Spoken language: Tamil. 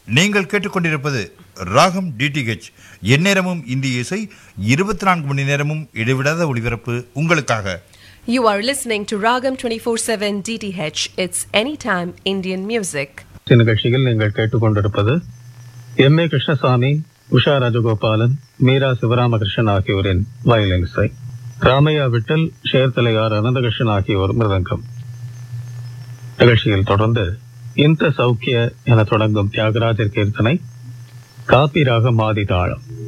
நீங்கள் கேட்டுக்கொண்டிருப்பது ராகம் டிடிஹெச் எந்நேரமும் இந்திய இசை இருபத்தி நான்கு மணி நேரமும் இடைவிடாத ஒளிபரப்பு உங்களுக்காக You are listening to Ragam 24/7 DTH. It's anytime Indian music. இந்த நிகழ்ச்சியில் நீங்கள் கேட்டுக்கொண்டிருப்பது எம் ஏ கிருஷ்ணசாமி உஷா ராஜகோபாலன் மீரா சிவராமகிருஷ்ணன் ஆகியோரின் வயலின் இசை ராமையா விட்டல் ஷேர்தலையார் அனந்தகிருஷ்ணன் ஆகியோர் மிருதங்கம் நிகழ்ச்சியில் தொடர்ந்து இந்த சௌக்கிய என தொடங்கும் தியாகராஜர் கீர்த்தனை காப்பி ராகம் ஆதி தாளம்